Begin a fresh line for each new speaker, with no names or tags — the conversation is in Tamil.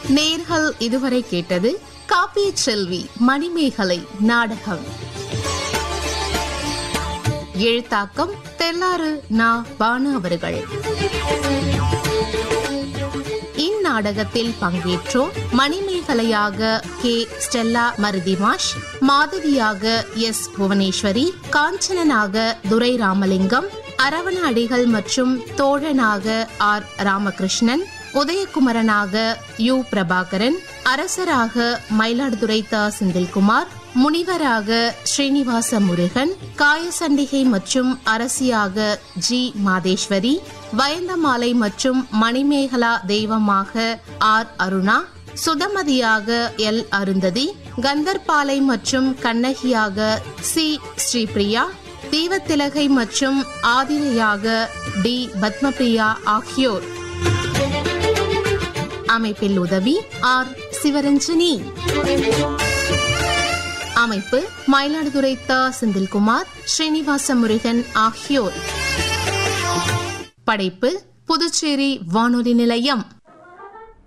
நேர்கள் இதுவரை கேட்டது காப்பிய செல்வி மணிமேகலை நாடகம் எழுத்தாக்கம் தெல்லாறு நா பானு அவர்கள் இந்நாடகத்தில் பங்கேற்றோர் மணிமேகலையாக கே ஸ்டெல்லா மருதிமாஷ் மாதவியாக எஸ் புவனேஸ்வரி காஞ்சனனாக துரை ராமலிங்கம் அரவண அடிகள் மற்றும் தோழனாக ஆர் ராமகிருஷ்ணன் உதயகுமரனாக யு பிரபாகரன் அரசராக மயிலாடுதுறை த செந்தில்குமார் முனிவராக ஸ்ரீனிவாச முருகன் காயசண்டிகை மற்றும் அரசியாக ஜி மாதேஸ்வரி வயந்தமாலை மற்றும் மணிமேகலா தெய்வமாக ஆர் அருணா சுதமதியாக எல் அருந்ததி கந்தர்பாலை மற்றும் கண்ணகியாக சி ஸ்ரீபிரியா தீவத்திலகை மற்றும் ஆதிரையாக டி பத்மபிரியா ஆகியோர் அமைப்பில் உதவி ஆர் சிவரஞ்சனி அமைப்பு மயிலாடுதுறை த செந்தில்குமார் ஸ்ரீனிவாச முருகன் ஆகியோர் படைப்பு புதுச்சேரி வானொலி நிலையம்